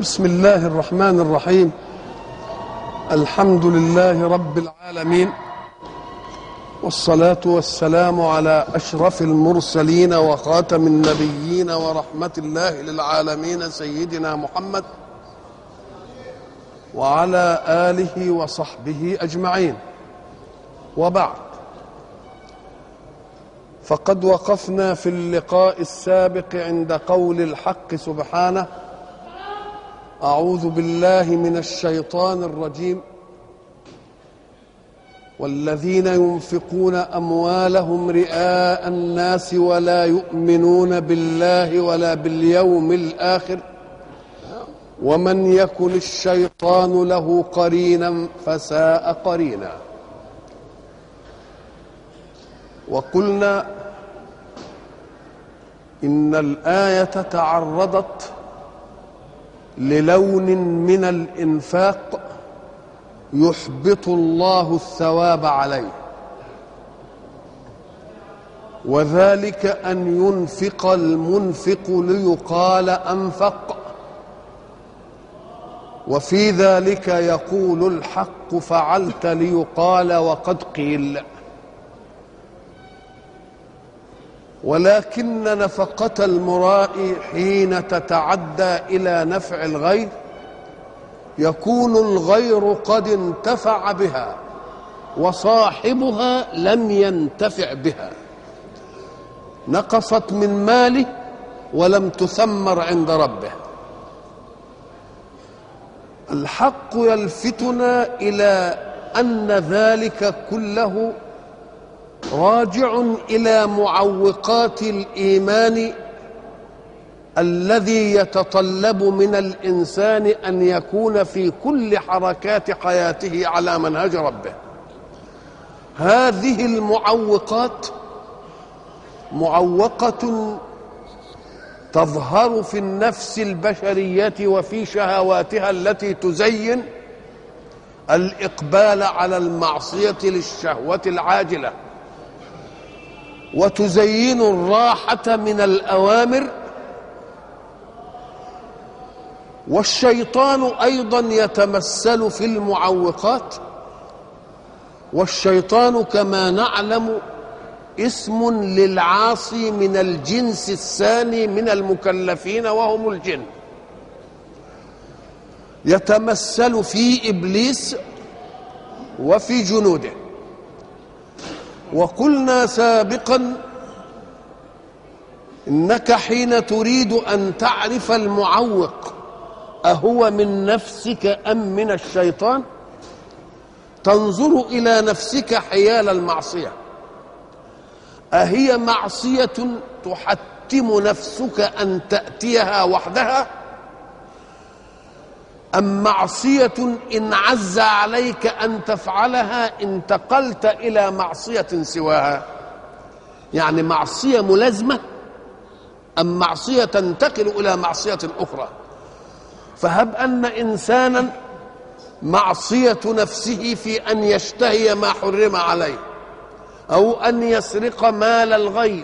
بسم الله الرحمن الرحيم الحمد لله رب العالمين والصلاة والسلام على أشرف المرسلين وخاتم النبيين ورحمة الله للعالمين سيدنا محمد وعلى آله وصحبه أجمعين وبعد فقد وقفنا في اللقاء السابق عند قول الحق سبحانه أعوذ بالله من الشيطان الرجيم والذين ينفقون أموالهم رئاء الناس ولا يؤمنون بالله ولا باليوم الآخر ومن يكن الشيطان له قرينا فساء قرينا وقلنا إن الآية تعرضت للون من الانفاق يحبط الله الثواب عليه وذلك ان ينفق المنفق ليقال انفق وفي ذلك يقول الحق فعلت ليقال وقد قيل ولكن نفقة المراء حين تتعدى إلى نفع الغير يكون الغير قد انتفع بها وصاحبها لم ينتفع بها نقصت من ماله ولم تثمر عند ربه الحق يلفتنا إلى أن ذلك كله راجع الى معوقات الايمان الذي يتطلب من الانسان ان يكون في كل حركات حياته على منهج ربه هذه المعوقات معوقه تظهر في النفس البشريه وفي شهواتها التي تزين الاقبال على المعصيه للشهوه العاجله وتزين الراحة من الأوامر والشيطان أيضا يتمثل في المعوقات والشيطان كما نعلم اسم للعاصي من الجنس الثاني من المكلفين وهم الجن يتمثل في إبليس وفي جنوده وقلنا سابقا انك حين تريد ان تعرف المعوق اهو من نفسك ام من الشيطان تنظر الى نفسك حيال المعصيه اهي معصيه تحتم نفسك ان تاتيها وحدها أم معصية إن عز عليك أن تفعلها انتقلت إلى معصية سواها يعني معصية ملازمة أم معصية تنتقل إلى معصية أخرى فهب أن إنسانا معصية نفسه في أن يشتهي ما حرم عليه أو أن يسرق مال الغير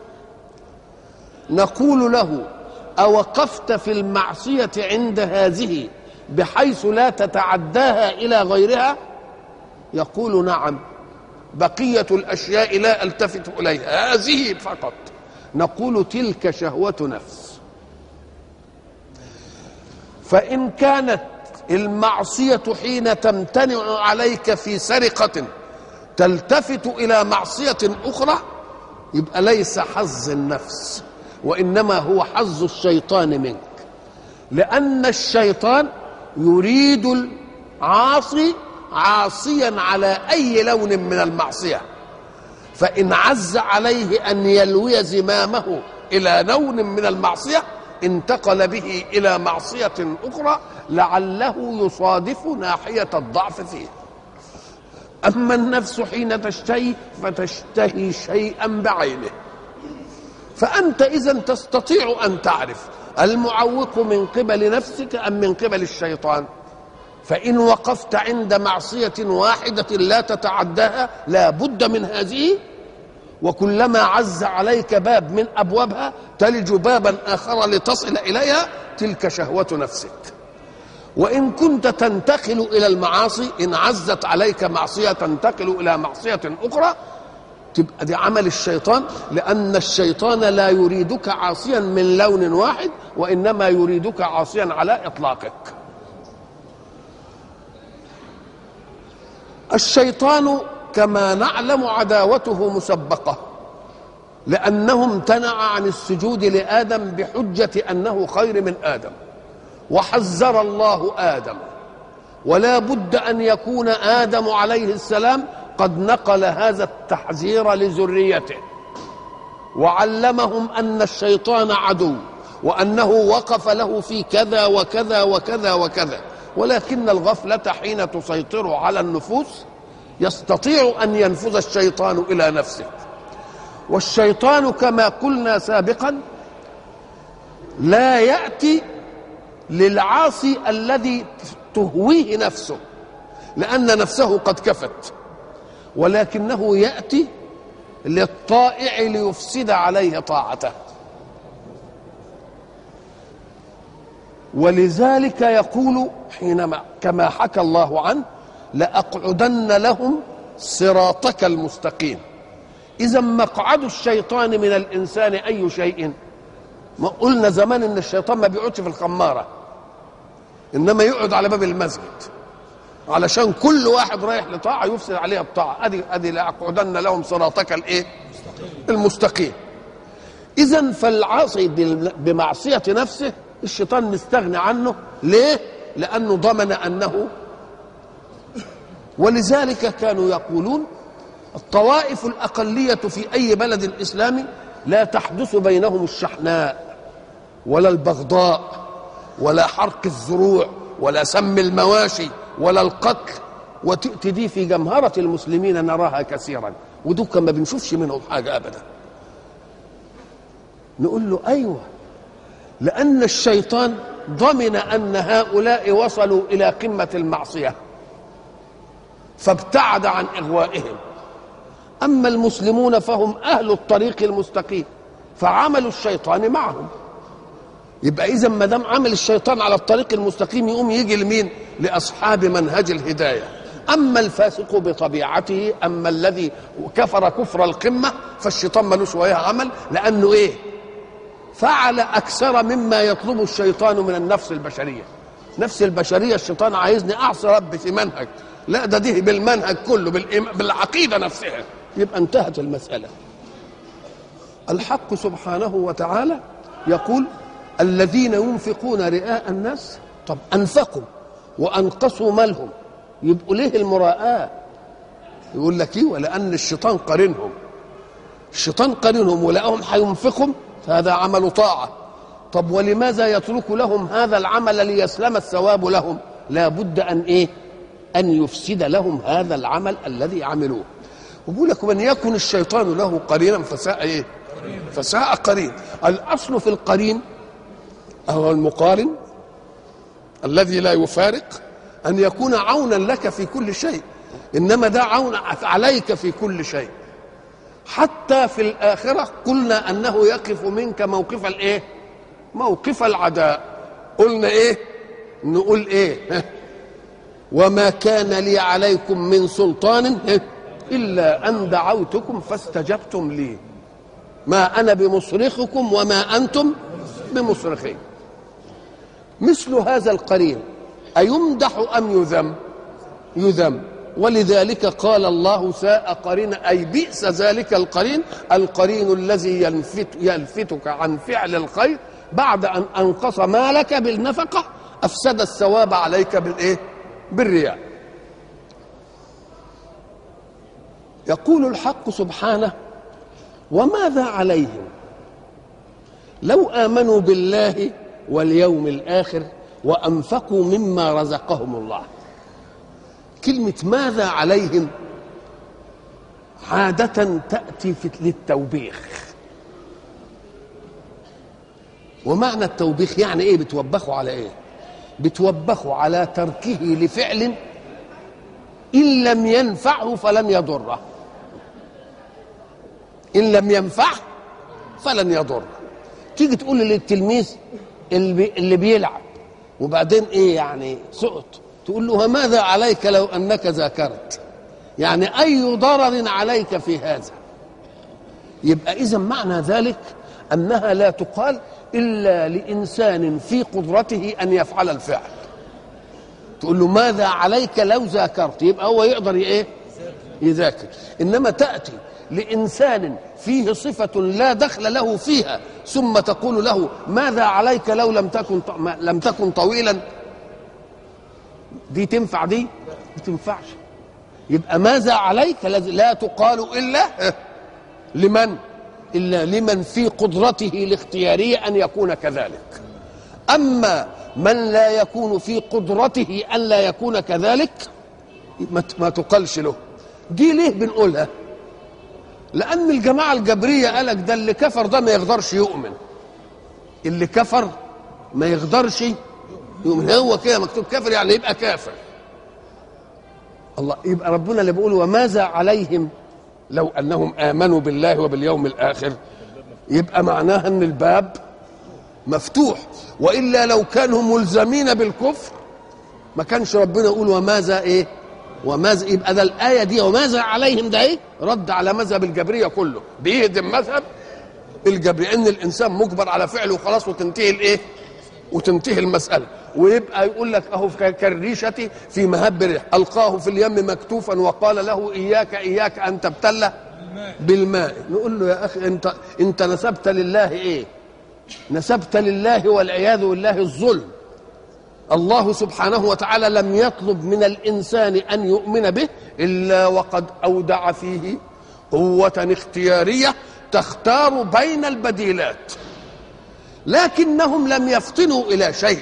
نقول له أوقفت في المعصية عند هذه بحيث لا تتعداها الى غيرها يقول نعم بقيه الاشياء لا التفت اليها هذه فقط نقول تلك شهوه نفس فان كانت المعصيه حين تمتنع عليك في سرقه تلتفت الى معصيه اخرى يبقى ليس حظ النفس وانما هو حظ الشيطان منك لان الشيطان يريد العاصي عاصيا على اي لون من المعصيه فان عز عليه ان يلوي زمامه الى لون من المعصيه انتقل به الى معصيه اخرى لعله يصادف ناحيه الضعف فيه اما النفس حين تشتهي فتشتهي شيئا بعينه فانت اذا تستطيع ان تعرف المعوق من قبل نفسك ام من قبل الشيطان فان وقفت عند معصيه واحده لا تتعداها لا بد من هذه وكلما عز عليك باب من ابوابها تلج بابا اخر لتصل اليها تلك شهوه نفسك وإن كنت تنتقل إلى المعاصي إن عزت عليك معصية تنتقل إلى معصية أخرى تبقى دي عمل الشيطان لأن الشيطان لا يريدك عاصيا من لون واحد وإنما يريدك عاصيا على إطلاقك الشيطان كما نعلم عداوته مسبقة لأنه امتنع عن السجود لآدم بحجة أنه خير من آدم وحذر الله آدم ولا بد أن يكون آدم عليه السلام قد نقل هذا التحذير لذريته وعلمهم أن الشيطان عدو وأنه وقف له في كذا وكذا وكذا وكذا ولكن الغفلة حين تسيطر على النفوس يستطيع أن ينفذ الشيطان إلى نفسه والشيطان كما قلنا سابقا لا يأتي للعاصي الذي تهويه نفسه لأن نفسه قد كفت ولكنه يأتي للطائع ليفسد عليه طاعته ولذلك يقول حينما كما حكى الله عنه لأقعدن لهم صراطك المستقيم إذا مقعد الشيطان من الإنسان أي شيء ما قلنا زمان إن الشيطان ما بيقعدش في الخمارة إنما يقعد على باب المسجد علشان كل واحد رايح لطاعة يفسد عليها الطاعة أدي أدي لأقعدن لهم صراطك الإيه؟ المستقيم إذا فالعاصي بمعصية نفسه الشيطان مستغني عنه ليه؟ لأنه ضمن أنه ولذلك كانوا يقولون الطوائف الأقلية في أي بلد إسلامي لا تحدث بينهم الشحناء ولا البغضاء ولا حرق الزروع ولا سم المواشي ولا القتل وتأتي دي في جمهرة المسلمين نراها كثيرا ودول ما بنشوفش منهم حاجة أبدا نقول له أيوة لأن الشيطان ضمن أن هؤلاء وصلوا إلى قمة المعصية فابتعد عن إغوائهم أما المسلمون فهم أهل الطريق المستقيم فعمل الشيطان معهم يبقى إذا ما دام عمل الشيطان على الطريق المستقيم يقوم يجي لمين؟ لأصحاب منهج الهداية أما الفاسق بطبيعته أما الذي كفر كفر القمة فالشيطان ملوش وياه عمل لأنه إيه؟ فعل أكثر مما يطلب الشيطان من النفس البشرية نفس البشرية الشيطان عايزني أعصي ربي في منهج لا ده ده بالمنهج كله بالعقيدة نفسها يبقى انتهت المسألة الحق سبحانه وتعالى يقول الذين ينفقون رئاء الناس طب أنفقوا وأنقصوا مالهم يبقوا ليه المراءة يقول لك ايه ولأن الشيطان قرنهم الشيطان قرنهم ولقاهم هينفقهم فهذا عمل طاعة طب ولماذا يترك لهم هذا العمل ليسلم الثواب لهم لا بد أن إيه أن يفسد لهم هذا العمل الذي عملوه وبقول لك من يكن الشيطان له قرينا فساء ايه فساء قرين الاصل في القرين هو المقارن الذي لا يفارق ان يكون عونا لك في كل شيء انما ده عون عليك في كل شيء حتى في الاخره قلنا انه يقف منك موقف الايه موقف العداء قلنا ايه نقول ايه وما كان لي عليكم من سلطان إلا أن دعوتكم فاستجبتم لي ما أنا بمصرخكم وما أنتم بمصرخي مثل هذا القرين أيمدح أم يذم يذم ولذلك قال الله ساء قرين أي بئس ذلك القرين القرين الذي يلفت يلفتك عن فعل الخير بعد أن أنقص مالك بالنفقة أفسد الثواب عليك بالإيه بالرياء يقول الحق سبحانه وماذا عليهم لو امنوا بالله واليوم الاخر وانفقوا مما رزقهم الله كلمه ماذا عليهم عاده تاتي في للتوبيخ ومعنى التوبيخ يعني ايه بتوبخوا على ايه بتوبخوا على تركه لفعل ان لم ينفعه فلن يضره ان لم ينفعه فلن يضره تيجي تقول للتلميذ اللي, بي اللي بيلعب وبعدين ايه يعني سقط تقول له ماذا عليك لو انك ذاكرت يعني اي ضرر عليك في هذا يبقى اذا معنى ذلك انها لا تقال الا لانسان في قدرته ان يفعل الفعل تقول له ماذا عليك لو ذاكرت يبقى هو يقدر ايه يذاكر انما تاتي لانسان فيه صفه لا دخل له فيها ثم تقول له ماذا عليك لو لم تكن لم تكن طويلا دي تنفع دي ما تنفعش يبقى ماذا عليك لا تقال الا لمن الا لمن في قدرته الاختياريه ان يكون كذلك اما من لا يكون في قدرته ان لا يكون كذلك ما تقالش له دي ليه بنقولها لان الجماعه الجبريه قالك ده اللي كفر ده ما يقدرش يؤمن اللي كفر ما يقدرش يؤمن هو كده مكتوب كافر يعني يبقى كافر الله يبقى ربنا اللي بيقول وماذا عليهم لو انهم امنوا بالله وباليوم الاخر يبقى معناها ان الباب مفتوح والا لو كانوا ملزمين بالكفر ما كانش ربنا يقول وماذا ايه وماذا يبقى ده الايه دي وماذا عليهم ده ايه رد على مذهب الجبريه كله بيهدم مذهب الجبريه ان الانسان مجبر على فعله وخلاص وتنتهي الايه وتنتهي المساله ويبقى يقول لك اهو كالريشه في مهب الريح القاه في اليم مكتوفا وقال له اياك اياك ان تبتل بالماء نقول له يا اخي انت انت نسبت لله ايه نسبت لله والعياذ بالله الظلم الله سبحانه وتعالى لم يطلب من الانسان ان يؤمن به الا وقد اودع فيه قوه اختياريه تختار بين البديلات لكنهم لم يفطنوا الى شيء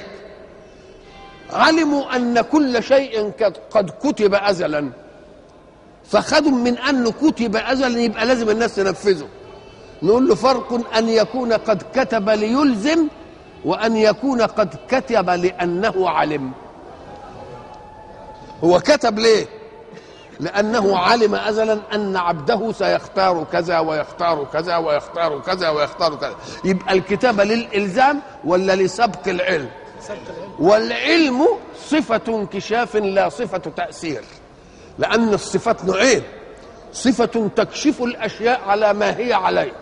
علموا ان كل شيء قد كتب ازلا فخدوا من انه كتب ازلا يبقى لازم الناس تنفذه نقول له فرق ان يكون قد كتب ليلزم وان يكون قد كتب لانه علم هو كتب ليه لانه علم ازلا ان عبده سيختار كذا ويختار كذا ويختار كذا ويختار كذا يبقى الكتابه للالزام ولا لسبق العلم والعلم صفه انكشاف لا صفه تاثير لان الصفات نوعين صفه تكشف الاشياء على ما هي عليه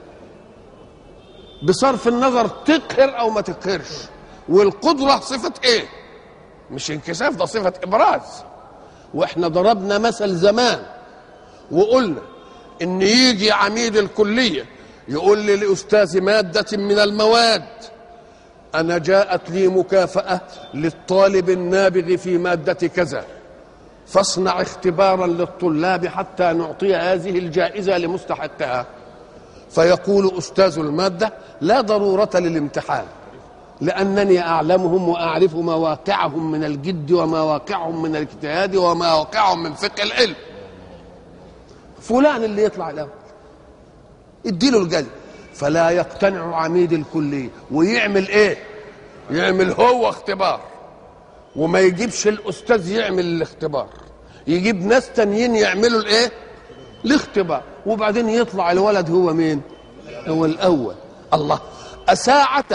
بصرف النظر تقهر او ما تقهرش والقدره صفه ايه مش انكشاف ده صفه ابراز واحنا ضربنا مثل زمان وقلنا ان يجي عميد الكليه يقول لي لاستاذ ماده من المواد انا جاءت لي مكافاه للطالب النابغ في ماده كذا فاصنع اختبارا للطلاب حتى نعطي هذه الجائزه لمستحقها فيقول استاذ الماده لا ضروره للامتحان لانني اعلمهم واعرف مواقعهم من الجد ومواقعهم من الاجتهاد ومواقعهم من فقه العلم فلان اللي يطلع الاول اديله الجزء فلا يقتنع عميد الكليه ويعمل ايه يعمل هو اختبار وما يجيبش الاستاذ يعمل الاختبار يجيب ناس تانيين يعملوا الايه الاختبار وبعدين يطلع الولد هو مين هو الاول الله أساعة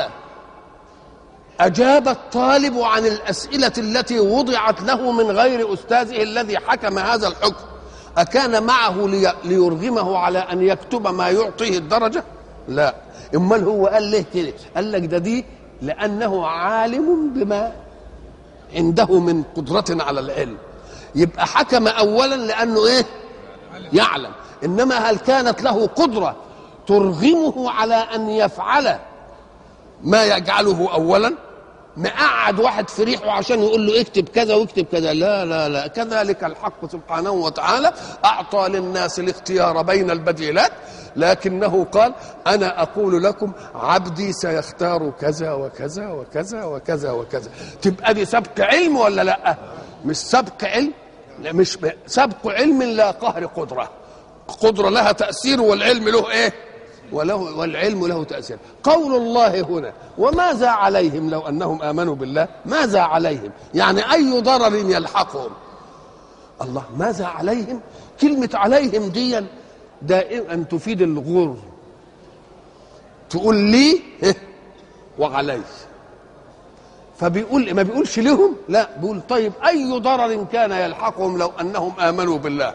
أجاب الطالب عن الأسئلة التي وضعت له من غير أستاذه الذي حكم هذا الحكم أكان معه لي ليرغمه على أن يكتب ما يعطيه الدرجة لا امال هو قال ليه كده قال لك ده دي لأنه عالم بما عنده من قدرة على العلم يبقى حكم أولا لأنه إيه يعلم إنما هل كانت له قدرة ترغمه على أن يفعل ما يجعله أولا مقعد واحد في ريحه عشان يقول له اكتب كذا واكتب كذا لا لا لا كذلك الحق سبحانه وتعالى أعطى للناس الاختيار بين البديلات لكنه قال أنا أقول لكم عبدي سيختار كذا وكذا وكذا وكذا وكذا تبقى دي سبق علم ولا لا مش سبق علم لا مش سبق علم لا قهر قدرة قدرة لها تأثير والعلم له ايه وله والعلم له تأثير قول الله هنا وماذا عليهم لو أنهم آمنوا بالله ماذا عليهم يعني أي ضرر يلحقهم الله ماذا عليهم كلمة عليهم دي دائما تفيد الغر تقول لي وعلي فبيقول ما بيقولش لهم لا بيقول طيب اي ضرر كان يلحقهم لو انهم امنوا بالله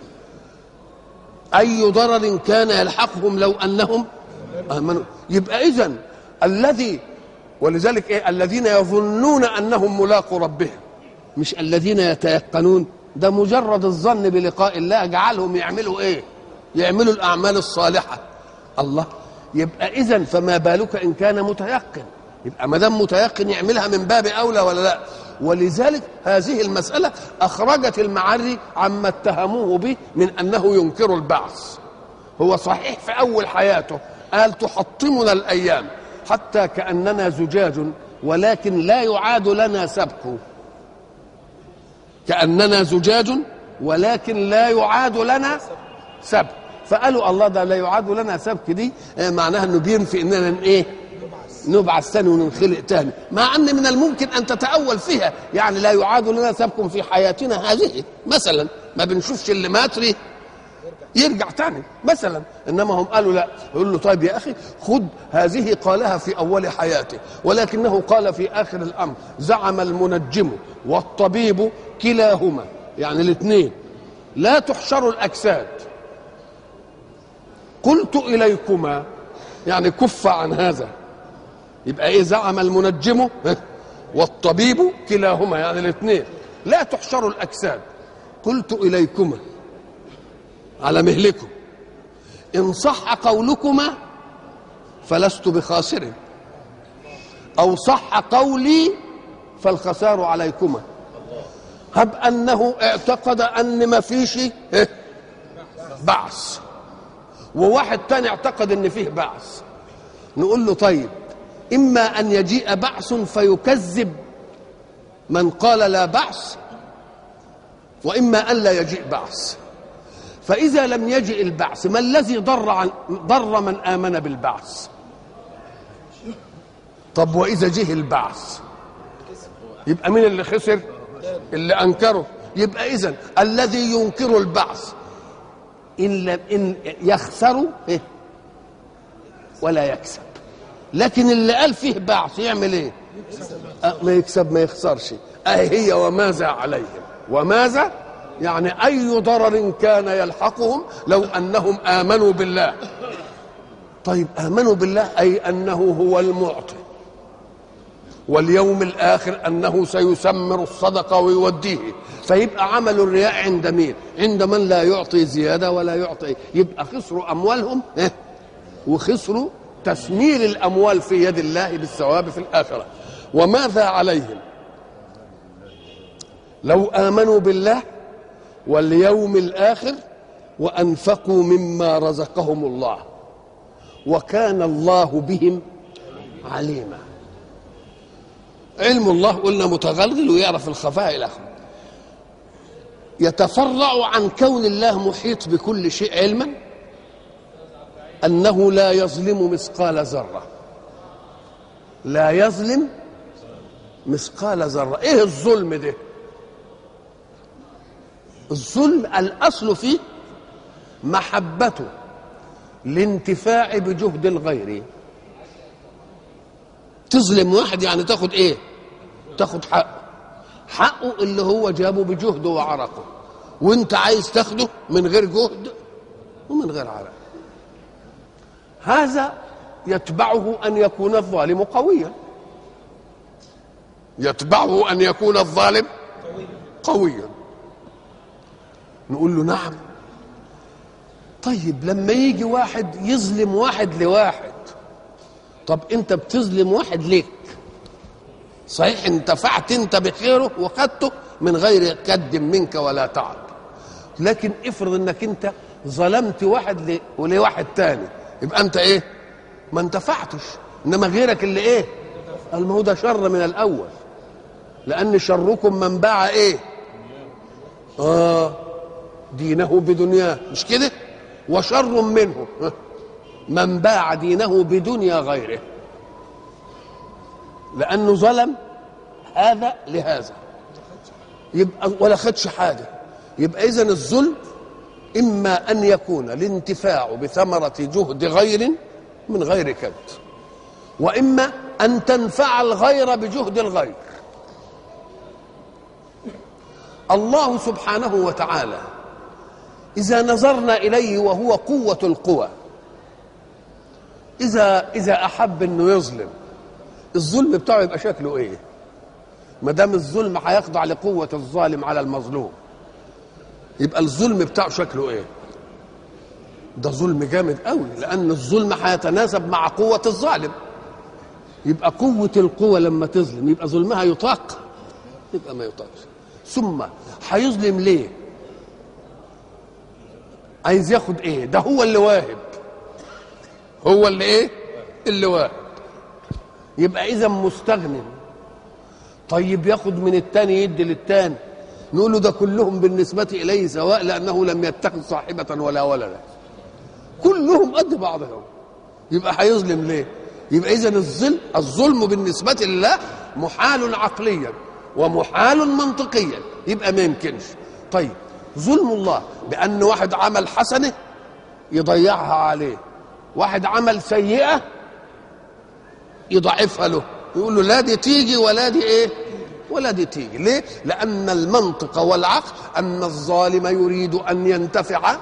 اي ضرر كان يلحقهم لو انهم امنوا يبقى اذا الذي ولذلك ايه الذين يظنون انهم ملاقوا ربهم مش الذين يتيقنون ده مجرد الظن بلقاء الله جعلهم يعملوا ايه يعملوا الاعمال الصالحه الله يبقى اذا فما بالك ان كان متيقن يبقى ما دام متيقن يعملها من باب اولى ولا لا ولذلك هذه المساله اخرجت المعري عما اتهموه به من انه ينكر البعث هو صحيح في اول حياته قال تحطمنا الايام حتى كاننا زجاج ولكن لا يعاد لنا سبك كاننا زجاج ولكن لا يعاد لنا سبك فقالوا الله ده لا يعاد لنا سبك دي آه، معناها انه بينفي اننا ايه نبعث ثاني وننخلق ثاني مع ان من الممكن ان تتاول فيها يعني لا يعاد لنا سبك في حياتنا هذه مثلا ما بنشوفش اللي مات ليه يرجع تاني مثلا انما هم قالوا لا يقول له طيب يا اخي خد هذه قالها في اول حياته ولكنه قال في اخر الامر زعم المنجم والطبيب كلاهما يعني الاثنين لا تحشر الاجساد قلت اليكما يعني كف عن هذا يبقى ايه زعم المنجم والطبيب كلاهما يعني الاثنين لا تحشر الاجساد قلت اليكما على مهلكم ان صح قولكما فلست بخاسر او صح قولي فالخسار عليكما هب انه اعتقد ان ما فيش إيه؟ بعث وواحد تاني اعتقد ان فيه بعث نقول له طيب اما ان يجيء بعث فيكذب من قال لا بعث واما ان لا يجيء بعث فاذا لم يجئ البعث ما الذي ضر عن ضر من امن بالبعث طب واذا جه البعث يبقى مين اللي خسر اللي انكره يبقى اذا الذي ينكر البعث ان لم ان يخسر إيه؟ ولا يكسب لكن اللي قال فيه بعث يعمل ايه أه ما يكسب ما يخسرش اهي هي وماذا عليهم وماذا يعني اي ضرر كان يلحقهم لو انهم امنوا بالله طيب امنوا بالله اي انه هو المعطي واليوم الاخر انه سيسمر الصدقه ويوديه فيبقى عمل الرياء عند مين عند من لا يعطي زياده ولا يعطي يبقى خسروا اموالهم إيه؟ وخسروا تسمير الاموال في يد الله بالثواب في الاخره وماذا عليهم لو امنوا بالله واليوم الاخر وانفقوا مما رزقهم الله وكان الله بهم عليما علم الله قلنا متغلغل ويعرف الخفاء الى آخره. يتفرع عن كون الله محيط بكل شيء علما انه لا يظلم مثقال ذره لا يظلم مثقال ذره ايه الظلم ده الظلم الاصل فيه محبته الانتفاع بجهد الغير تظلم واحد يعني تاخد ايه تاخد حقه حقه اللي هو جابه بجهده وعرقه وانت عايز تاخده من غير جهد ومن غير عرق هذا يتبعه ان يكون الظالم قويا يتبعه ان يكون الظالم قويا نقول له نعم طيب لما يجي واحد يظلم واحد لواحد طب انت بتظلم واحد ليك صحيح انتفعت انت بخيره وخدته من غير كد منك ولا تعب لكن افرض انك انت ظلمت واحد ل... ولواحد تاني يبقى انت ايه ما انتفعتش انما غيرك اللي ايه قال ما هو ده شر من الاول لان شركم من باع ايه اه دينه بدنياه مش كده وشر منه من باع دينه بدنيا غيره لانه ظلم هذا لهذا يبقى ولا خدش حاجه يبقى اذا الظلم اما ان يكون الانتفاع بثمره جهد غير من غير كد واما ان تنفع الغير بجهد الغير الله سبحانه وتعالى اذا نظرنا اليه وهو قوه القوى اذا اذا احب انه يظلم الظلم بتاعه يبقى شكله ايه ما دام الظلم هيخضع لقوه الظالم على المظلوم يبقى الظلم بتاعه شكله ايه ده ظلم جامد قوي لان الظلم هيتناسب مع قوه الظالم يبقى قوه القوه لما تظلم يبقى ظلمها يطاق يبقى ما يطاقش ثم هيظلم ليه عايز ياخد ايه ده هو اللي واهب هو اللي ايه اللي واهب يبقى اذا مستغني طيب ياخد من التاني يدي للتاني نقول له ده كلهم بالنسبة إليه سواء لأنه لم يتخذ صاحبة ولا ولدا كلهم قد بعضهم يبقى هيظلم ليه يبقى إذا الظلم الظلم بالنسبة لله محال عقليا ومحال منطقيا يبقى ما يمكنش طيب ظلم الله بأن واحد عمل حسنة يضيعها عليه واحد عمل سيئة يضعفها له يقول له لا دي تيجي ولا دي ايه ولا دي تيجي ليه لأن المنطق والعقل أن الظالم يريد أن ينتفع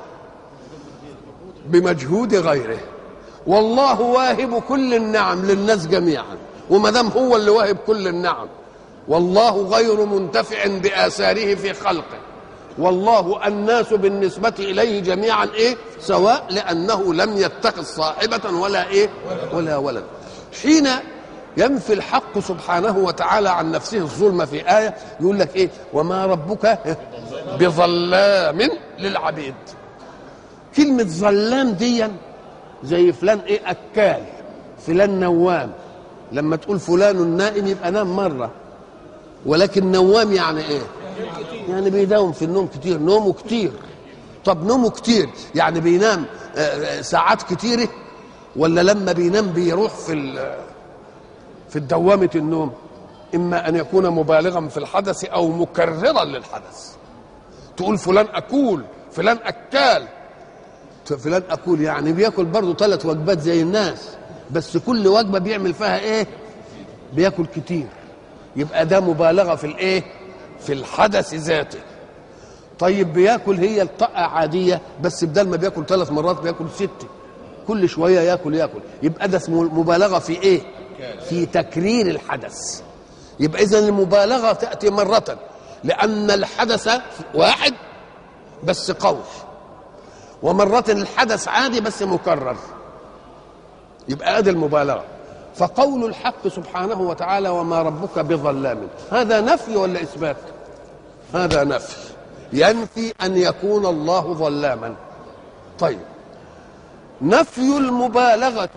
بمجهود غيره والله واهب كل النعم للناس جميعا وما دام هو اللي واهب كل النعم والله غير منتفع بآثاره في خلقه والله الناس بالنسبة إليه جميعا إيه سواء لأنه لم يتخذ صاحبة ولا إيه ولا ولد حين ينفي الحق سبحانه وتعالى عن نفسه الظلم في آية يقول لك إيه وما ربك بظلام للعبيد كلمة ظلام دي زي فلان إيه أكال فلان نوام لما تقول فلان نائم يبقى نام مرة ولكن نوام يعني إيه يعني بيداوم في النوم كتير نومه كتير طب نومه كتير يعني بينام ساعات كتيرة ولا لما بينام بيروح في في دوامة النوم إما أن يكون مبالغا في الحدث أو مكررا للحدث تقول فلان أكول فلان أكال فلان أكول يعني بياكل برضه ثلاث وجبات زي الناس بس كل وجبة بيعمل فيها إيه بياكل كتير يبقى ده مبالغة في الإيه في الحدث ذاته طيب بياكل هي الطاقة عادية بس بدل ما بياكل ثلاث مرات بياكل ست كل شوية ياكل ياكل يبقى ده اسمه مبالغة في ايه في تكرير الحدث يبقى اذا المبالغة تأتي مرة لأن الحدث واحد بس قوي ومرة الحدث عادي بس مكرر يبقى ادي المبالغة فقول الحق سبحانه وتعالى وما ربك بظلام هذا نفي ولا اثبات هذا نفي ينفي ان يكون الله ظلاما طيب نفي المبالغه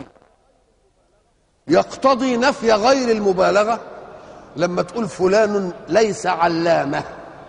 يقتضي نفي غير المبالغه لما تقول فلان ليس علامه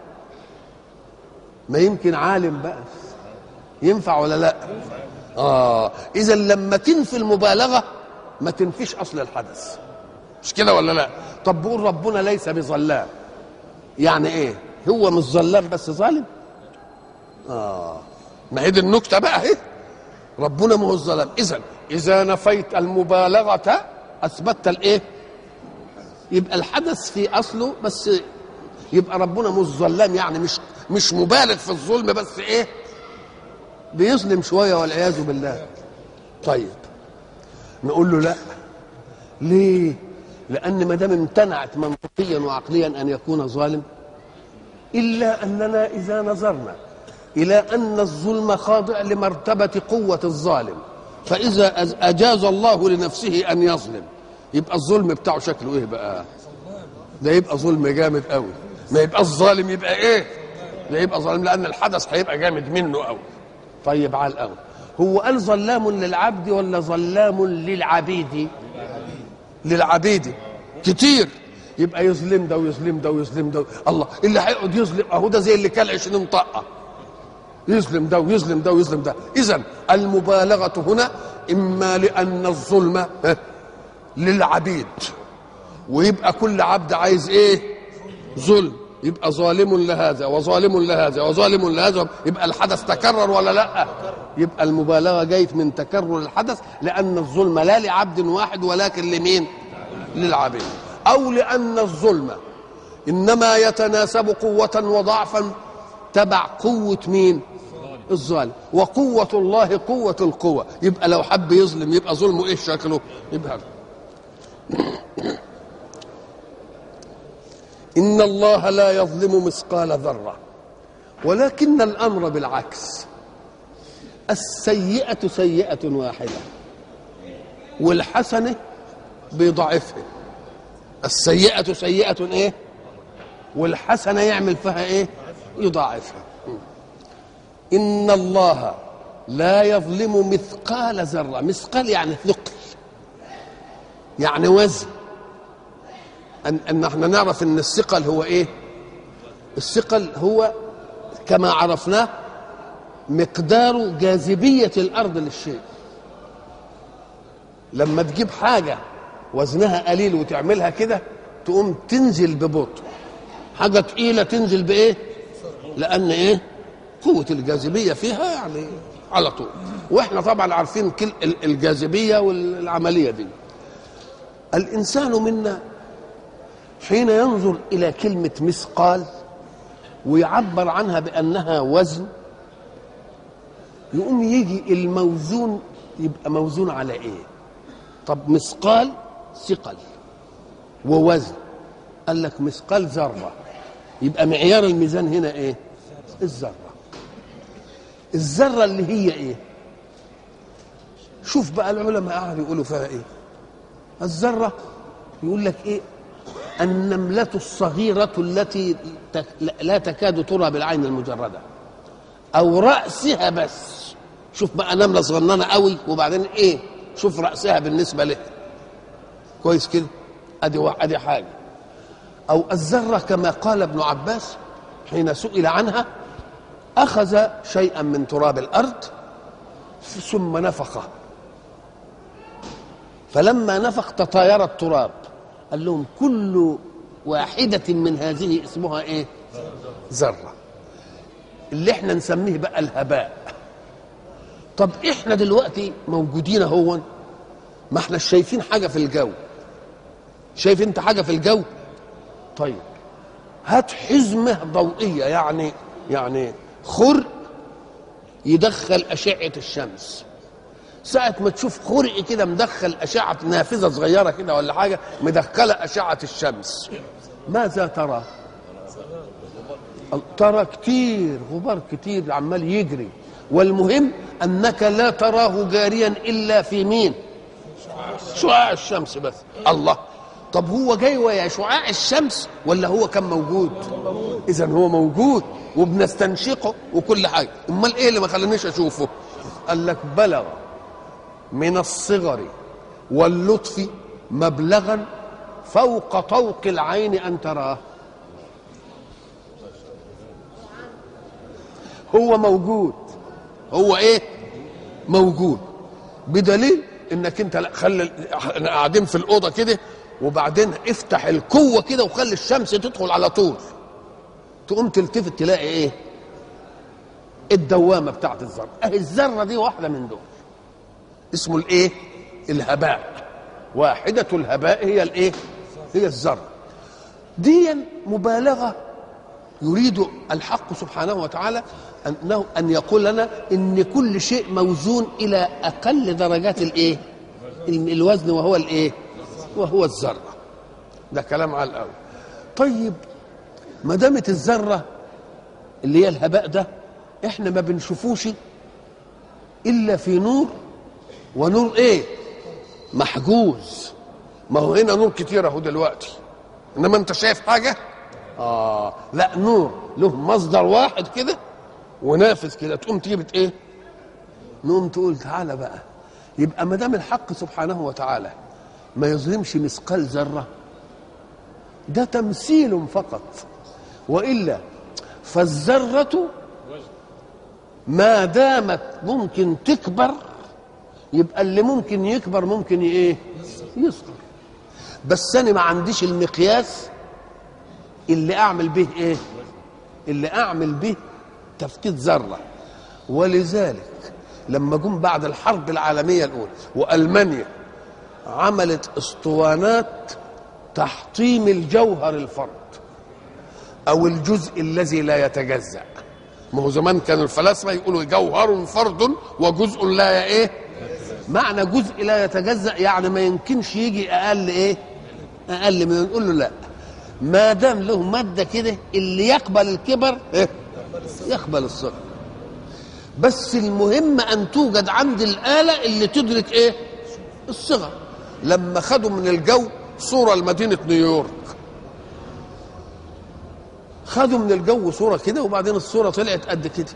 ما يمكن عالم بقى ينفع ولا لا اه اذا لما تنفي المبالغه ما تنفيش اصل الحدث مش كده ولا لا طب بقول ربنا ليس بظلام يعني ايه هو مش ظلام بس ظالم اه ما هي دي النكته بقى اهي ربنا ما هو الظلام اذا اذا نفيت المبالغه اثبتت الايه يبقى الحدث في اصله بس يبقى ربنا مش ظلام يعني مش مش مبالغ في الظلم بس ايه بيظلم شويه والعياذ بالله طيب نقول له لا ليه لان ما دام امتنعت منطقيا وعقليا ان يكون ظالم الا اننا اذا نظرنا الى ان الظلم خاضع لمرتبه قوه الظالم فاذا اجاز الله لنفسه ان يظلم يبقى الظلم بتاعه شكله ايه بقى ده يبقى ظلم جامد قوي ما يبقى الظالم يبقى ايه لا يبقى ظالم لان الحدث هيبقى جامد منه قوي طيب على الاول هو قال ظلام للعبد ولا ظلام للعبيد للعبيد كتير يبقى يظلم ده ويظلم ده ويظلم ده الله اللي هيقعد يظلم اهو ده زي اللي كان 20 طقه يظلم ده ويظلم ده ويظلم ده اذا المبالغه هنا اما لان الظلم للعبيد ويبقى كل عبد عايز ايه ظلم يبقى ظالم لهذا وظالم لهذا وظالم لهذا يبقى الحدث تكرر ولا لا يبقى المبالغه جايه من تكرر الحدث لان الظلم لا لعبد واحد ولكن لمين للعبيد او لان الظلم انما يتناسب قوه وضعفا تبع قوه مين الظالم وقوة الله قوة القوة يبقى لو حب يظلم يبقى ظلمه ايه شكله يبقى إن الله لا يظلم مثقال ذرة ولكن الأمر بالعكس السيئة سيئة واحدة والحسنة بيضعفها السيئة سيئة ايه والحسنة يعمل فيها ايه يضاعفها إن الله لا يظلم مثقال ذرة مثقال يعني ثقل يعني وزن أن, أن احنا نعرف أن الثقل هو إيه الثقل هو كما عرفناه مقدار جاذبية الأرض للشيء لما تجيب حاجة وزنها قليل وتعملها كده تقوم تنزل ببطء حاجة تقيلة تنزل بإيه لأن إيه قوة الجاذبية فيها يعني على طول واحنا طبعا عارفين كل الجاذبية والعملية دي الإنسان منا حين ينظر إلى كلمة مثقال ويعبر عنها بأنها وزن يقوم يجي الموزون يبقى موزون على ايه طب مثقال ثقل ووزن قال لك مثقال ذره يبقى معيار الميزان هنا ايه الذره الذره اللي هي ايه شوف بقى العلماء قاعدوا يقولوا فيها ايه الذره يقول لك ايه النملة الصغيرة التي لا تكاد ترى بالعين المجردة أو رأسها بس شوف بقى نملة صغننة قوي وبعدين إيه شوف رأسها بالنسبة له كويس كده أدي أدي حاجة أو الذرة كما قال ابن عباس حين سئل عنها أخذ شيئا من تراب الأرض ثم نفخه فلما نفخ تطاير التراب قال لهم كل واحدة من هذه اسمها ايه ذرة اللي احنا نسميه بقى الهباء طب احنا دلوقتي موجودين اهو ما احنا شايفين حاجة في الجو شايف انت حاجة في الجو طيب هات حزمة ضوئية يعني يعني خرق يدخل أشعة الشمس ساعة ما تشوف خرق كده مدخل أشعة نافذة صغيرة كده ولا حاجة مدخلة أشعة الشمس ماذا ترى؟ ترى كتير غبار كتير عمال يجري والمهم أنك لا تراه جاريا إلا في مين؟ شعاع الشمس بس الله طب هو جاي ويا شعاع الشمس ولا هو كان موجود؟ إذا هو موجود وبنستنشقه وكل حاجة أمال إيه اللي ما خلانيش أشوفه؟ قال لك بلغ من الصغر واللطف مبلغا فوق طوق العين ان تراه هو موجود هو ايه موجود بدليل انك انت لا خلي احنا قاعدين في الاوضه كده وبعدين افتح القوه كده وخلي الشمس تدخل على طول تقوم تلتفت تلاقي ايه الدوامه بتاعت الذره اهي الذره دي واحده من دول اسمه الايه الهباء واحدة الهباء هي الايه هي الذرة دي مبالغة يريد الحق سبحانه وتعالى انه ان يقول لنا ان كل شيء موزون الى اقل درجات الايه الوزن وهو الايه وهو الذرة ده كلام على الاول طيب ما دامت الذرة اللي هي الهباء ده احنا ما بنشوفوش الا في نور ونور ايه محجوز ما هو هنا نور كتير اهو دلوقتي انما انت شايف حاجه اه لا نور له مصدر واحد كده ونافذ كده تقوم تجيب ايه نقوم تقول تعالى بقى يبقى ما دام الحق سبحانه وتعالى ما يظلمش مثقال ذره ده تمثيل فقط والا فالذره ما دامت ممكن تكبر يبقى اللي ممكن يكبر ممكن ايه يصغر بس انا ما عنديش المقياس اللي اعمل به ايه اللي اعمل به تفتيت ذره ولذلك لما جم بعد الحرب العالميه الاولى والمانيا عملت اسطوانات تحطيم الجوهر الفرد او الجزء الذي لا يتجزأ ما هو زمان كانوا الفلاسفه يقولوا جوهر فرد وجزء لا ايه معنى جزء لا يتجزأ يعني ما يمكنش يجي اقل ايه اقل من نقول له لا ما دام له ماده كده اللي يقبل الكبر إيه؟ يقبل الصغر بس المهم ان توجد عند الاله اللي تدرك ايه الصغر لما خدوا من الجو صوره لمدينه نيويورك خدوا من الجو صوره كده وبعدين الصوره طلعت قد كده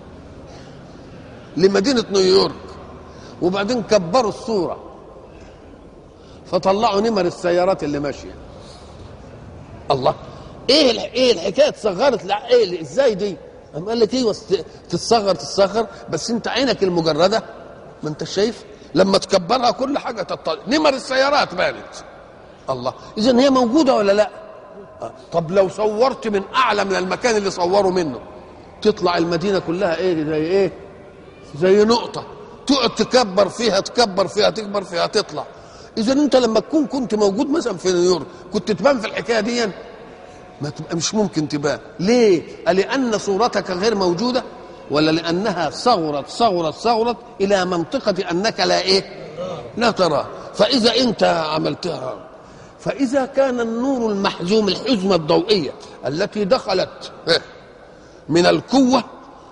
لمدينه نيويورك وبعدين كبروا الصوره فطلعوا نمر السيارات اللي ماشيه الله ايه الح... ايه الحكايه صغرت لع... ايه اللي- ازاي دي قام قال لك ايوه ست- تتصغر تتصغر بس انت عينك المجرده ما انت شايف لما تكبرها كل حاجه تطلع نمر السيارات بانت الله اذا هي موجوده ولا لا آه. طب لو صورت من اعلى من المكان اللي صوروا منه تطلع المدينه كلها ايه زي ايه زي نقطه تقعد تكبر فيها تكبر فيها تكبر فيها تطلع اذا انت لما تكون كنت موجود مثلا في نيويورك كنت تبان في الحكايه دي ما تبقى مش ممكن تبان ليه لان صورتك غير موجوده ولا لانها صغرت صغرت صغرت الى منطقه انك لا ايه لا ترى فاذا انت عملتها فاذا كان النور المحزوم الحزمه الضوئيه التي دخلت من القوه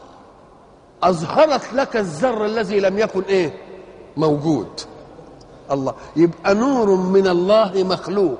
اظهرت لك الذر الذي لم يكن ايه موجود الله يبقى نور من الله مخلوق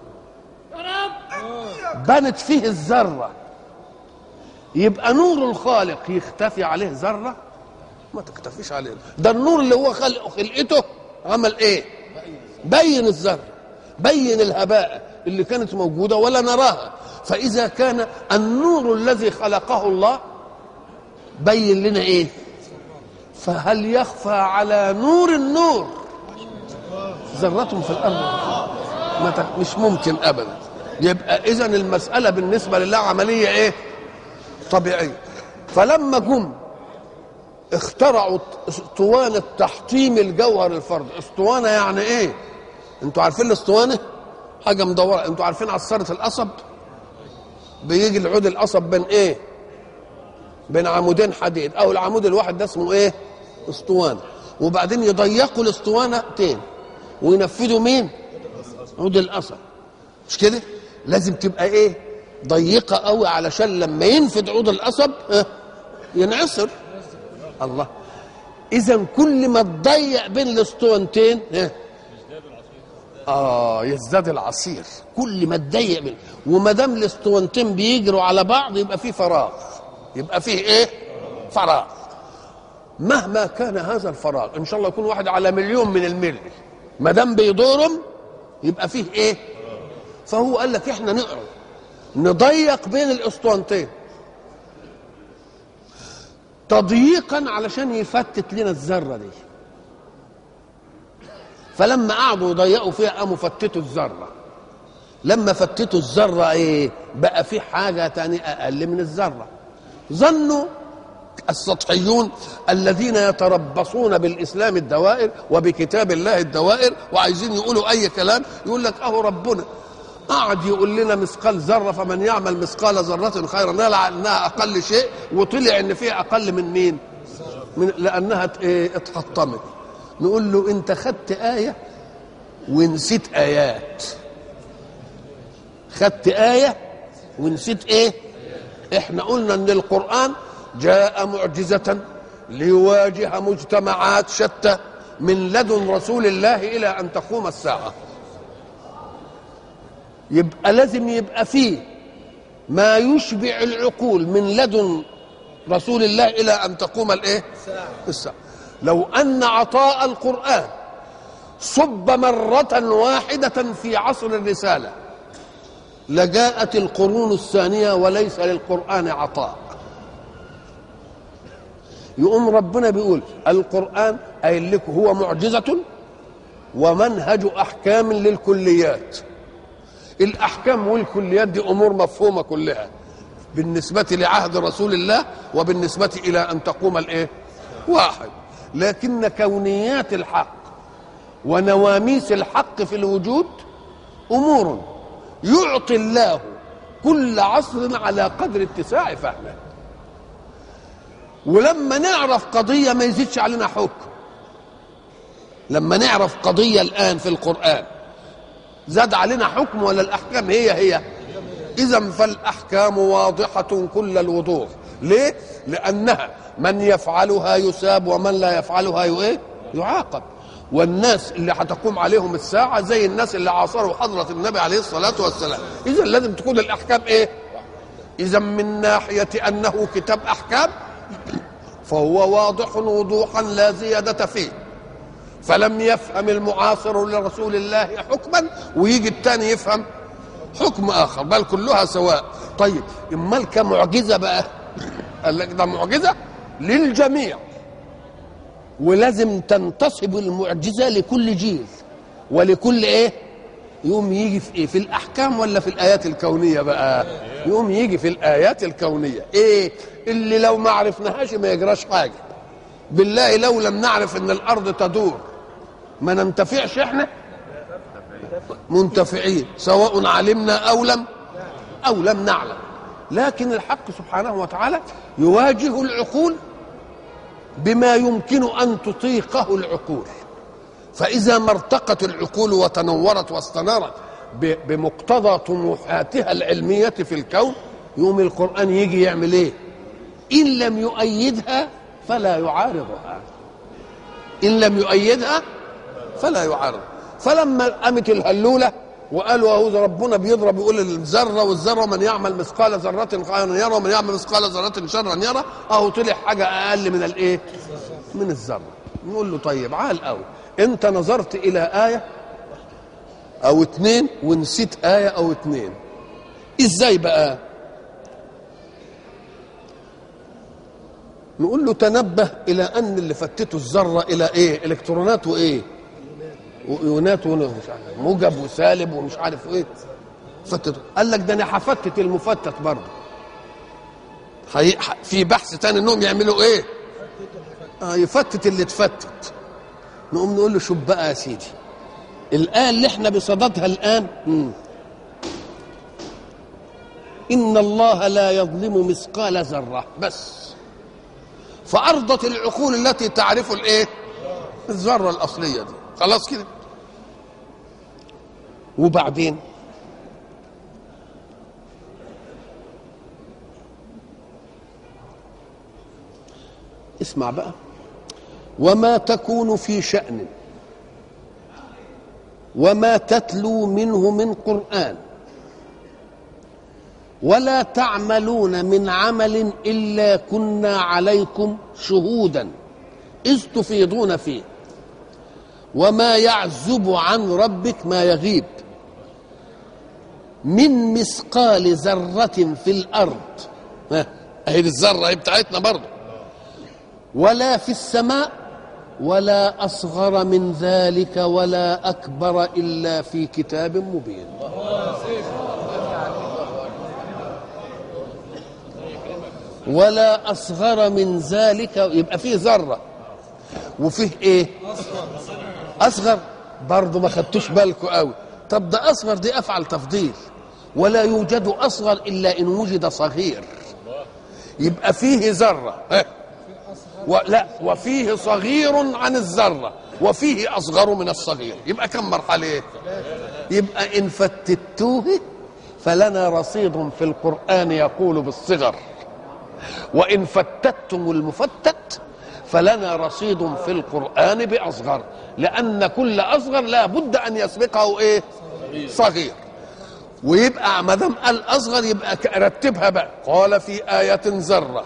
بنت فيه الذره يبقى نور الخالق يختفي عليه ذره ما تختفيش عليه ده النور اللي هو خلقه خلقته عمل ايه بين الذره بين الهباء اللي كانت موجوده ولا نراها فاذا كان النور الذي خلقه الله بين لنا ايه فهل يخفى على نور النور ذرة في الأرض ما تك- مش ممكن أبدا يبقى إذا المسألة بالنسبة لله عملية إيه طبيعية فلما جم اخترعوا اسطوانة تحطيم الجوهر الفردي اسطوانة يعني ايه انتوا عارفين الاسطوانة حاجة مدورة انتوا عارفين عصارة القصب بيجي العود القصب بين ايه بين عمودين حديد او العمود الواحد ده اسمه ايه اسطوانة وبعدين يضيقوا الاسطوانتين وينفذوا مين عود القصب مش كده لازم تبقى ايه ضيقه قوي علشان لما ينفد عود القصب اه ينعصر الله اذا كل ما تضيق بين الاسطوانتين اه اه يزداد العصير كل ما تضيق بين وما دام الاسطوانتين بيجروا على بعض يبقى في فراغ يبقى فيه ايه فراغ مهما كان هذا الفراغ ان شاء الله يكون واحد على مليون من الملي ما دام بيدورم يبقى فيه ايه فهو قال لك احنا نقرا نضيق بين الاسطوانتين تضييقا علشان يفتت لنا الذره دي فلما قعدوا يضيقوا فيها قاموا فتتوا الذره لما فتتوا الذره ايه بقى في حاجه تانية اقل من الذره ظنوا السطحيون الذين يتربصون بالاسلام الدوائر وبكتاب الله الدوائر وعايزين يقولوا اي كلام يقول لك اهو ربنا قعد يقول لنا مثقال ذره فمن يعمل مثقال ذره خيرا نرى انها اقل شيء وطلع ان فيها اقل من مين؟ من لانها ات- إيه اتحطمت نقول له انت خدت ايه ونسيت ايات خدت ايه ونسيت ايه؟ احنا قلنا ان القران جاء معجزه ليواجه مجتمعات شتى من لدن رسول الله الى ان تقوم الساعه يبقى لازم يبقى فيه ما يشبع العقول من لدن رسول الله الى ان تقوم الايه الساعه لو ان عطاء القران صب مره واحده في عصر الرساله لجاءت القرون الثانيه وليس للقران عطاء يقوم ربنا بيقول القران قايل لكم هو معجزه ومنهج احكام للكليات الاحكام والكليات دي امور مفهومه كلها بالنسبه لعهد رسول الله وبالنسبه الى ان تقوم الايه واحد لكن كونيات الحق ونواميس الحق في الوجود امور يعطي الله كل عصر على قدر اتساع فهمه ولما نعرف قضيه ما يزيدش علينا حكم لما نعرف قضيه الان في القران زاد علينا حكم ولا الاحكام هي هي اذا فالاحكام واضحه كل الوضوح ليه لانها من يفعلها يساب ومن لا يفعلها ايه يعاقب والناس اللي هتقوم عليهم الساعة زي الناس اللي عاصروا حضرة النبي عليه الصلاة والسلام إذا لازم تكون الأحكام إيه إذا من ناحية أنه كتاب أحكام فهو واضح وضوحا لا زيادة فيه فلم يفهم المعاصر لرسول الله حكما ويجي الثاني يفهم حكم آخر بل كلها سواء طيب امال كمعجزة بقى قال لك ده معجزة للجميع ولازم تنتصب المعجزه لكل جيل ولكل ايه يقوم يجي في ايه في الاحكام ولا في الايات الكونيه بقى يقوم يجي في الايات الكونيه ايه اللي لو ما عرفناهاش ما يجراش حاجه بالله لو لم نعرف ان الارض تدور ما ننتفعش احنا منتفعين سواء علمنا او لم او لم نعلم لكن الحق سبحانه وتعالى يواجه العقول بما يمكن ان تطيقه العقول فاذا ما ارتقت العقول وتنورت واستنارت بمقتضى طموحاتها العلميه في الكون يوم القران يجي يعمل ايه ان لم يؤيدها فلا يعارضها ان لم يؤيدها فلا يعارض فلما قامت الهلوله وقالوا اهو ربنا بيضرب يقول الذره والذره من يعمل مثقال ذره خيرا يرى ومن يعمل مثقال ذره شرا يرى اهو طلع حاجه اقل من الايه؟ من الذره نقول له طيب عال قوي انت نظرت الى ايه او اتنين ونسيت ايه او اتنين ازاي بقى؟ نقول له تنبه الى ان اللي فتته الذره الى ايه؟ الكترونات وايه؟ وايونات موجب وسالب ومش عارف ايه فتت قال لك ده انا هفتت المفتت برضه في بحث تاني انهم يعملوا ايه آه يفتت اللي اتفتت نقوم نقول له شوف بقى يا سيدي الآية اللي احنا بصددها الآن مم. إن الله لا يظلم مثقال ذرة بس فأرضت العقول التي تعرف الإيه؟ الذرة الأصلية دي خلاص كده وبعدين اسمع بقى وما تكون في شأن وما تتلو منه من قرآن ولا تعملون من عمل إلا كنا عليكم شهودا إذ تفيضون فيه وما يعزب عن ربك ما يغيب من مثقال ذرة في الأرض أهي الذرة بتاعتنا برضه ولا في السماء ولا أصغر من ذلك ولا أكبر إلا في كتاب مبين ولا أصغر من ذلك يبقى فيه ذرة وفيه إيه أصغر برضه ما خدتوش بالكم قوي طب ده أصغر دي أفعل تفضيل ولا يوجد أصغر إلا إن وجد صغير يبقى فيه ذرة لا وفيه صغير عن الذرة وفيه أصغر من الصغير يبقى كم مرحلة يبقى إن فتتوه فلنا رصيد في القرآن يقول بالصغر وإن فتتم المفتت فلنا رصيد في القرآن بأصغر لأن كل أصغر لا بد أن يسبقه إيه صغير ويبقى ما دام قال أصغر يبقى رتبها بقى قال في آية ذرة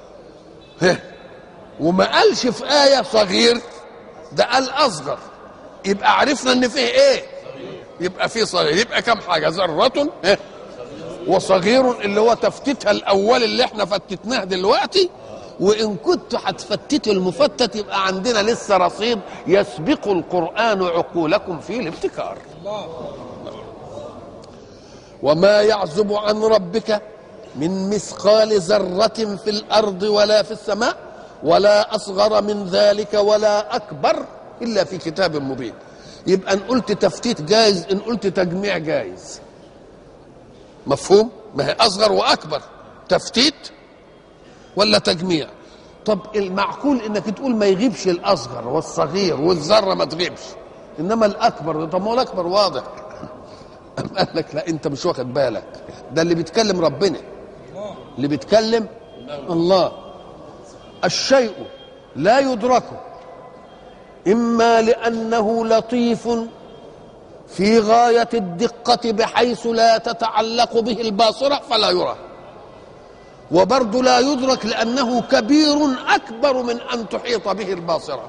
وما قالش في آية صغير ده قال أصغر يبقى عرفنا إن فيه إيه يبقى فيه صغير يبقى كم حاجة ذرة وصغير اللي هو تفتيتها الأول اللي احنا فتتناه دلوقتي وإن كنت هتفتتوا المفتت يبقى عندنا لسه رصيد يسبق القرآن عقولكم فيه الابتكار وما يعزب عن ربك من مثقال ذرة في الأرض ولا في السماء ولا أصغر من ذلك ولا أكبر إلا في كتاب مبين يبقى ان قلت تفتيت جايز ان قلت تجميع جايز مفهوم ما هي اصغر واكبر تفتيت ولا تجميع طب المعقول انك تقول ما يغيبش الاصغر والصغير والذره ما تغيبش انما الاكبر طب ما هو الاكبر واضح قال لك لا انت مش واخد بالك ده اللي بيتكلم ربنا اللي بيتكلم الله الشيء لا يدرك اما لانه لطيف في غايه الدقه بحيث لا تتعلق به الباصره فلا يرى وبرضه لا يدرك لانه كبير اكبر من ان تحيط به الباصره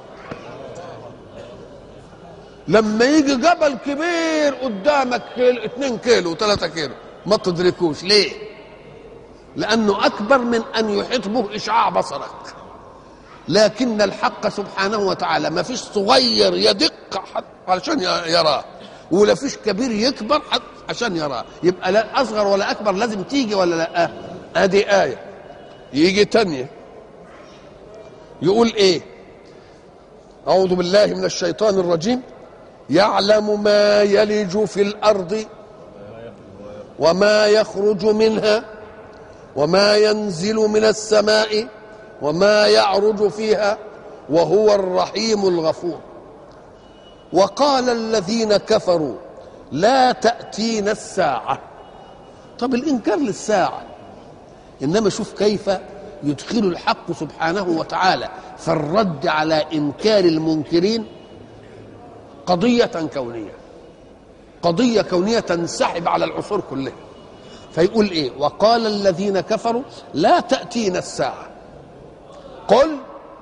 لما يجي جبل كبير قدامك كيلو 2 كيلو 3 كيلو ما تدركوش ليه لانه اكبر من ان يحيط به اشعاع بصرك لكن الحق سبحانه وتعالى ما فيش صغير يدق علشان يراه ولا فيش كبير يكبر عشان يراه يبقى لا اصغر ولا اكبر لازم تيجي ولا لا ادي ايه يجي تانية يقول ايه اعوذ بالله من الشيطان الرجيم يعلم ما يلج في الارض وما يخرج منها وما ينزل من السماء وما يعرج فيها وهو الرحيم الغفور وقال الذين كفروا لا تأتينا الساعة طب الإنكار للساعة إنما شوف كيف يدخل الحق سبحانه وتعالى في الرد على إنكار المنكرين قضية كونية قضية كونية تنسحب على العصور كلها فيقول إيه وقال الذين كفروا لا تأتينا الساعة قل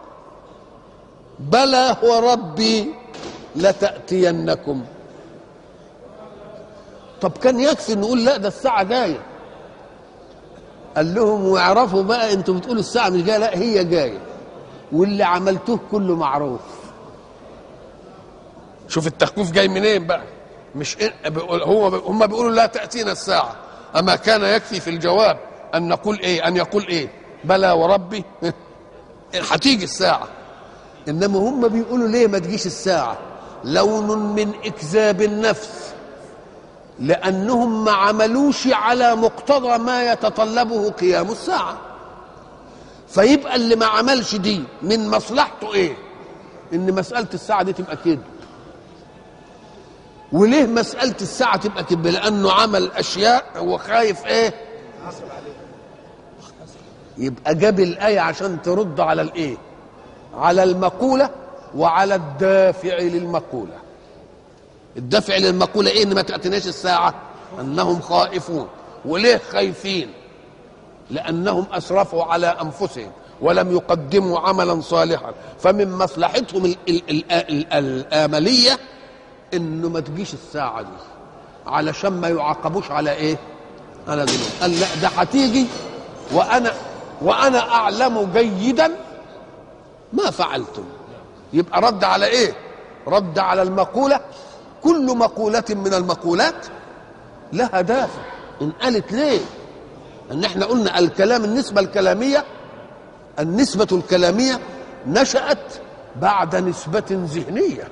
بلى وربي لتأتينكم طب كان يكفي نقول لا ده الساعة جاية قال لهم واعرفوا بقى انتوا بتقولوا الساعة مش جاية لا هي جاية واللي عملتوه كله معروف شوف التخويف جاي منين بقى مش هو هم بيقولوا لا تأتينا الساعة أما كان يكفي في الجواب أن نقول إيه أن يقول إيه بلى وربي هتيجي الساعة إنما هم بيقولوا ليه ما تجيش الساعة لون من إكذاب النفس لأنهم ما عملوش على مقتضى ما يتطلبه قيام الساعة فيبقى اللي ما عملش دي من مصلحته إيه إن مسألة الساعة دي تبقى كده وليه مسألة الساعة تبقى كده لأنه عمل أشياء هو خايف إيه يبقى جاب الآية عشان ترد على الإيه على المقولة وعلى الدافع للمقولة الدافع للمقولة إيه إن ما تأتيناش الساعة أنهم خائفون وليه خايفين لأنهم أسرفوا على أنفسهم ولم يقدموا عملا صالحا فمن مصلحتهم ال ال ال ال الآملية إنه ما تجيش الساعة دي علشان ما يعاقبوش على إيه على ذنوب قال لا ده هتيجي وأنا وأنا أعلم جيدا ما فعلتم يبقى رد على ايه رد على المقولة كل مقولة من المقولات لها دافع ان قالت ليه ان احنا قلنا الكلام النسبة الكلامية النسبة الكلامية نشأت بعد نسبة ذهنية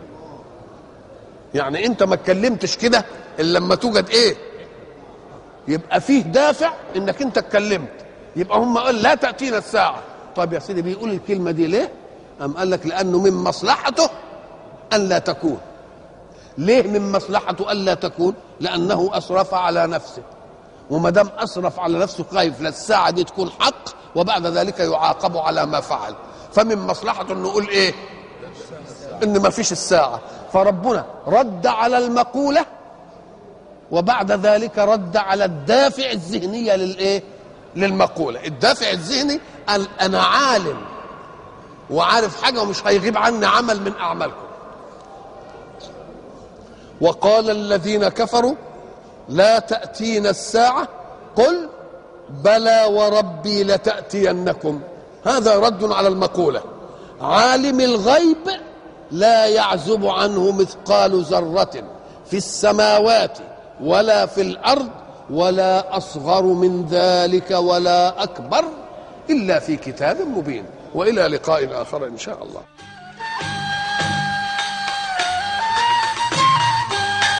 يعني انت ما اتكلمتش كده الا لما توجد ايه يبقى فيه دافع انك انت اتكلمت يبقى هم قال لا تأتينا الساعة طب يا سيدي بيقول الكلمة دي ليه أم قال لك لأنه من مصلحته أن لا تكون ليه من مصلحته أن لا تكون لأنه أسرف على نفسه وما دام أسرف على نفسه خايف لا الساعة دي تكون حق وبعد ذلك يعاقب على ما فعل فمن مصلحته أن نقول إيه إن ما فيش الساعة فربنا رد على المقولة وبعد ذلك رد على الدافع الذهنية للإيه للمقولة الدافع الذهني قال أنا عالم وعارف حاجة ومش هيغيب عني عمل من أعمالكم وقال الذين كفروا لا تأتينا الساعة قل بلى وربي لتأتينكم هذا رد على المقولة عالم الغيب لا يعزب عنه مثقال ذرة في السماوات ولا في الأرض ولا أصغر من ذلك ولا أكبر إلا في كتاب مبين وإلى لقاء آخر إن شاء الله